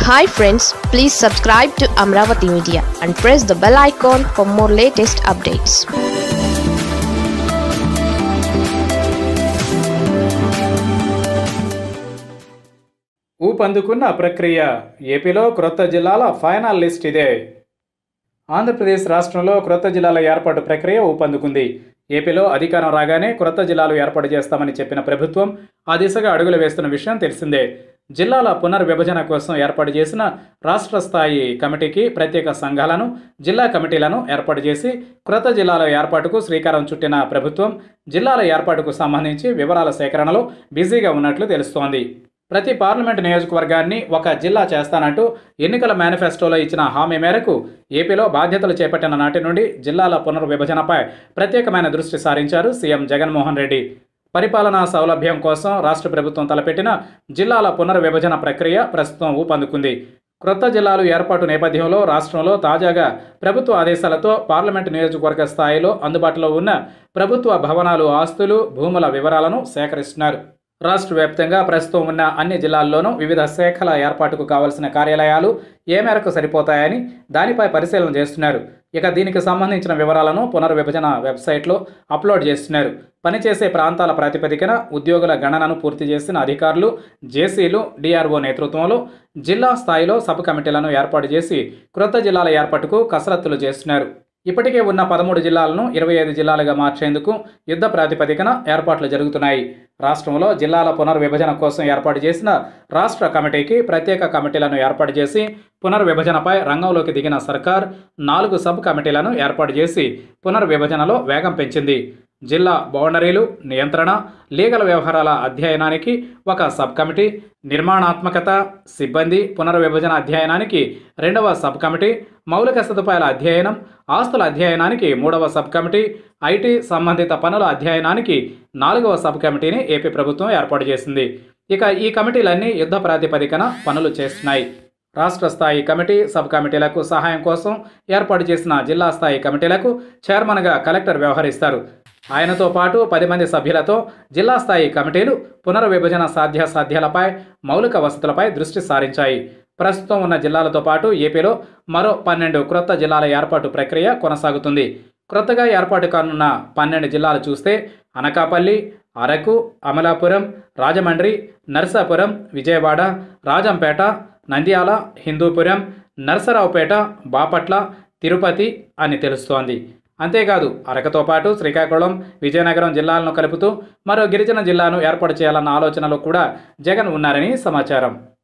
hi friends please subscribe to Amaravati media and press the bell icon for more latest updates ఊపందుకున్న ప్రక్రియ ఏపీలో క్రొత్త జిల్లాల ఫైనల్ లిస్ట్ ఇదే ఆంధ్రప్రదేశ్ రాష్ట్రంలో క్రొత్త జిల్లాల ఏర్పాటు ప్రక్రియ ఊపందుకుంది ఏపీలో అధికారం రాగానే క్రొత్త జిల్లాలు ఏర్పాటు చేస్తామని చెప్పిన ప్రభుత్వం ఆ దిశగా అడుగులు వేస్తున్న విషయం తెలిసిందే జిల్లాల పునర్విభజన కోసం ఏర్పాటు చేసిన రాష్ట్ర స్థాయి కమిటీకి ప్రత్యేక సంఘాలను జిల్లా కమిటీలను ఏర్పాటు చేసి క్రొత్త జిల్లాల ఏర్పాటుకు శ్రీకారం చుట్టిన ప్రభుత్వం జిల్లాల ఏర్పాటుకు సంబంధించి వివరాల సేకరణలో బిజీగా ఉన్నట్లు తెలుస్తోంది ప్రతి పార్లమెంటు నియోజకవర్గాన్ని ఒక జిల్లా చేస్తానంటూ ఎన్నికల మేనిఫెస్టోలో ఇచ్చిన హామీ మేరకు ఏపీలో బాధ్యతలు చేపట్టిన నాటి నుండి జిల్లాల పునర్విభజనపై ప్రత్యేకమైన దృష్టి సారించారు సీఎం జగన్మోహన్ రెడ్డి పరిపాలనా సౌలభ్యం కోసం రాష్ట్ర ప్రభుత్వం తలపెట్టిన జిల్లాల పునర్విభజన ప్రక్రియ ప్రస్తుతం ఊపందుకుంది క్రొత్త జిల్లాలు ఏర్పాటు నేపథ్యంలో రాష్ట్రంలో తాజాగా ప్రభుత్వ ఆదేశాలతో పార్లమెంటు నియోజకవర్గ స్థాయిలో అందుబాటులో ఉన్న ప్రభుత్వ భవనాలు ఆస్తులు భూముల వివరాలను సేకరిస్తున్నారు రాష్ట్ర వ్యాప్తంగా ప్రస్తుతం ఉన్న అన్ని జిల్లాల్లోనూ వివిధ శాఖల ఏర్పాటుకు కావలసిన కార్యాలయాలు ఏ మేరకు సరిపోతాయని దానిపై పరిశీలన చేస్తున్నారు ఇక దీనికి సంబంధించిన వివరాలను పునర్విభజన వెబ్సైట్లో అప్లోడ్ చేస్తున్నారు పనిచేసే ప్రాంతాల ప్రాతిపదికన ఉద్యోగుల గణనను పూర్తి చేసిన అధికారులు జేసీలు డిఆర్ఓ నేతృత్వంలో జిల్లా స్థాయిలో సబ్ కమిటీలను ఏర్పాటు చేసి క్రొత్త జిల్లాల ఏర్పాటుకు కసరత్తులు చేస్తున్నారు ఇప్పటికే ఉన్న పదమూడు జిల్లాలను ఇరవై ఐదు జిల్లాలుగా మార్చేందుకు యుద్ధ ప్రాతిపదికన ఏర్పాట్లు జరుగుతున్నాయి రాష్ట్రంలో జిల్లాల పునర్విభజన కోసం ఏర్పాటు చేసిన రాష్ట్ర కమిటీకి ప్రత్యేక కమిటీలను ఏర్పాటు చేసి పునర్విభజనపై రంగంలోకి దిగిన సర్కార్ నాలుగు సబ్ కమిటీలను ఏర్పాటు చేసి పునర్విభజనలో వేగం పెంచింది జిల్లా బౌండరీలు నియంత్రణ లీగల్ వ్యవహారాల అధ్యయనానికి ఒక సబ్ కమిటీ నిర్మాణాత్మకత సిబ్బంది పునర్విభజన అధ్యయనానికి రెండవ సబ్ కమిటీ మౌలిక సదుపాయాల అధ్యయనం ఆస్తుల అధ్యయనానికి మూడవ సబ్ కమిటీ ఐటీ సంబంధిత పనుల అధ్యయనానికి నాలుగవ సబ్ కమిటీని ఏపీ ప్రభుత్వం ఏర్పాటు చేసింది ఇక ఈ కమిటీలన్నీ యుద్ధ ప్రాతిపదికన పనులు చేస్తున్నాయి రాష్ట్ర స్థాయి కమిటీ సబ్ కమిటీలకు సహాయం కోసం ఏర్పాటు చేసిన జిల్లా స్థాయి కమిటీలకు చైర్మన్గా కలెక్టర్ వ్యవహరిస్తారు ఆయనతో పాటు పది మంది సభ్యులతో జిల్లా స్థాయి కమిటీలు పునర్విభజన సాధ్యాసాధ్యాలపై మౌలిక వసతులపై దృష్టి సారించాయి ప్రస్తుతం ఉన్న జిల్లాలతో పాటు ఏపీలో మరో పన్నెండు క్రొత్త జిల్లాల ఏర్పాటు ప్రక్రియ కొనసాగుతుంది క్రొత్తగా ఏర్పాటు కానున్న పన్నెండు జిల్లాలు చూస్తే అనకాపల్లి అరకు అమలాపురం రాజమండ్రి నర్సాపురం విజయవాడ రాజంపేట నంద్యాల హిందూపురం నరసరావుపేట బాపట్ల తిరుపతి అని తెలుస్తోంది అంతేకాదు అరకతో పాటు శ్రీకాకుళం విజయనగరం జిల్లాలను కలుపుతూ మరో గిరిజన జిల్లాను ఏర్పాటు చేయాలన్న ఆలోచనలో కూడా జగన్ ఉన్నారని సమాచారం